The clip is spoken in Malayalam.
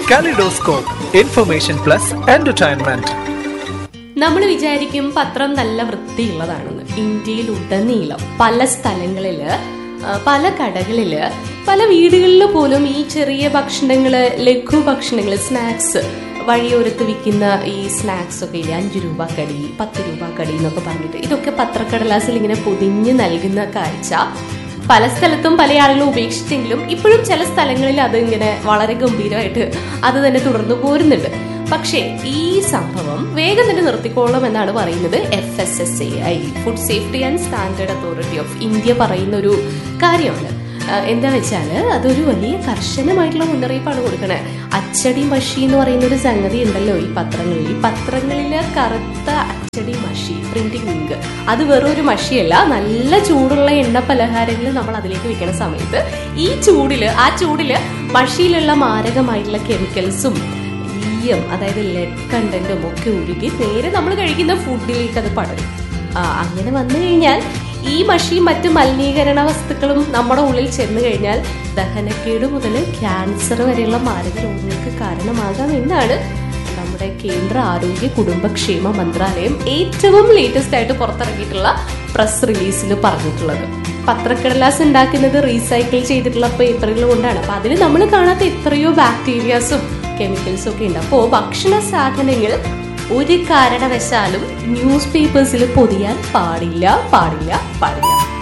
കാലിഡോസ്കോപ്പ് ഇൻഫർമേഷൻ പ്ലസ് എന്റർടൈൻമെന്റ് നമ്മൾ വിചാരിക്കും പത്രം നല്ല വൃത്തിയുള്ളതാണെന്ന് ഇന്ത്യയിൽ ഉടനീളം പല സ്ഥലങ്ങളില് ആ, പല കടകളില് പല വീടുകളിൽ പോലും ഈ ചെറിയ ഭക്ഷണങ്ങള് ലഘു ഭക്ഷണങ്ങള് സ്നാക്സ് വഴിയോരത്ത് വിൽക്കുന്ന ഈ സ്നാക്സ് ഒക്കെ ഇല്ലേ അഞ്ചു രൂപ കടി പത്ത് രൂപ കടി എന്നൊക്കെ പറഞ്ഞിട്ട് ഇതൊക്കെ പത്രക്കടലാസിൽ ഇങ്ങനെ പൊതിഞ്ഞ് നൽകുന്ന കാഴ്ച പല സ്ഥലത്തും പല ആളുകളും ഉപേക്ഷിച്ചെങ്കിലും ഇപ്പോഴും ചില സ്ഥലങ്ങളിൽ അത് ഇങ്ങനെ വളരെ ഗംഭീരമായിട്ട് അത് തന്നെ തുടർന്നു പോരുന്നുണ്ട് പക്ഷേ ഈ സംഭവം വേഗം തന്നെ നിർത്തിക്കോളണം എന്നാണ് പറയുന്നത് F S S A I food safety and standard authority of India പറയുന്ന ഒരു കാര്യമാണ് ആ, എന്താ വെച്ചാൽ അതൊരു വലിയ കർശനമായിട്ടുള്ള മുന്നറിയിപ്പാണ് കൊടുക്കണേ അച്ചടി മഷി എന്ന് പറയുന്ന ഒരു സംഗതി ഉണ്ടല്ലോ ഈ പത്രങ്ങളിൽ ഈ പത്രങ്ങളിൽ കറുത്ത അച്ചടി മഷി പ്രിന്റിംഗ് ഇങ്ക് അത് വെറും ഒരു മഷിയല്ല നല്ല ചൂടുള്ള എണ്ണ പലഹാരങ്ങൾ നമ്മൾ അതിലേക്ക് വെക്കുന്ന സമയത്ത് ഈ ചൂടില് ആ ചൂടില് മഷിയിലുള്ള മാരകമായിട്ടുള്ള കെമിക്കൽസും ഈയം അതായത് ലെഡ് കണ്ടന്റും ഒക്കെ ഉരുകി നേരെ നമ്മൾ കഴിക്കുന്ന ഫുഡിലേക്ക് അത് പടരും ആ, അങ്ങനെ വന്നു കഴിഞ്ഞാൽ ഈ മഷിയും മറ്റ് മലിനീകരണ വസ്തുക്കളും നമ്മുടെ ഉള്ളിൽ ചെന്ന് കഴിഞ്ഞാൽ ദഹനക്കേട് മുതൽ ക്യാൻസർ വരെയുള്ള മാരക രോഗങ്ങൾക്ക് കാരണമാകാം എന്നാണ് നമ്മുടെ കേന്ദ്ര ആരോഗ്യ കുടുംബക്ഷേമ മന്ത്രാലയം ഏറ്റവും ലേറ്റസ്റ്റ് ആയിട്ട് പുറത്തിറക്കിയിട്ടുള്ള പ്രസ് റിലീസിൽ പറഞ്ഞിട്ടുള്ളത് പത്രക്കടലാസ് ഉണ്ടാക്കുന്നത് റീസൈക്കിൾ ചെയ്തിട്ടുള്ള പേപ്പറുകൾ കൊണ്ടാണ് അപ്പൊ അതിൽ നമ്മൾ കാണാത്ത എത്രയോ ബാക്ടീരിയാസും കെമിക്കൽസും ഒക്കെ ഉണ്ട് അപ്പോൾ ഭക്ഷണ സാധനങ്ങൾ ഒരു കാരണവശാലും ന്യൂസ് പേപ്പേഴ്സിൽ പൊതിയാൻ പാടില്ല പാടില്ല പാടില്ല